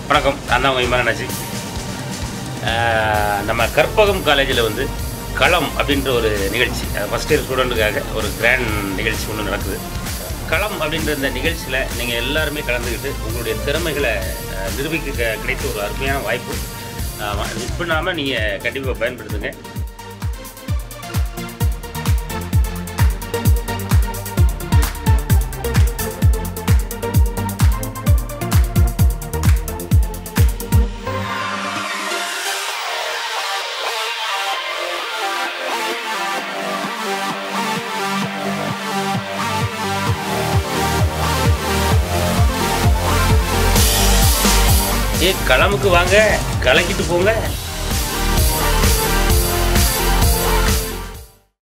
வணக்கம் நான் தான் உங்கள் இமானாஜி நம்ம கற்பகம் காலேஜில் வந்து களம் அப்படின்ற ஒரு நிகழ்ச்சி ஃபஸ்ட் இயர் ஸ்டூடெண்ட்டுக்காக ஒரு கிராண்ட் நிகழ்ச்சி ஒன்று நடக்குது களம் அப்படின்ற இந்த நிகழ்ச்சியில் நீங்கள் எல்லாருமே கலந்துக்கிட்டு உங்களுடைய திறமைகளை அஹ், நிரூபிக்க க- கிடைத்த ஒரு அருமையான வாய்ப்பு மிஸ் பண்ணாமல் நீங்கள் கண்டிப்பாக பயன்படுத்துங்க ஏ களமுக்கு வாங்க கலக்கிட்டு போங்க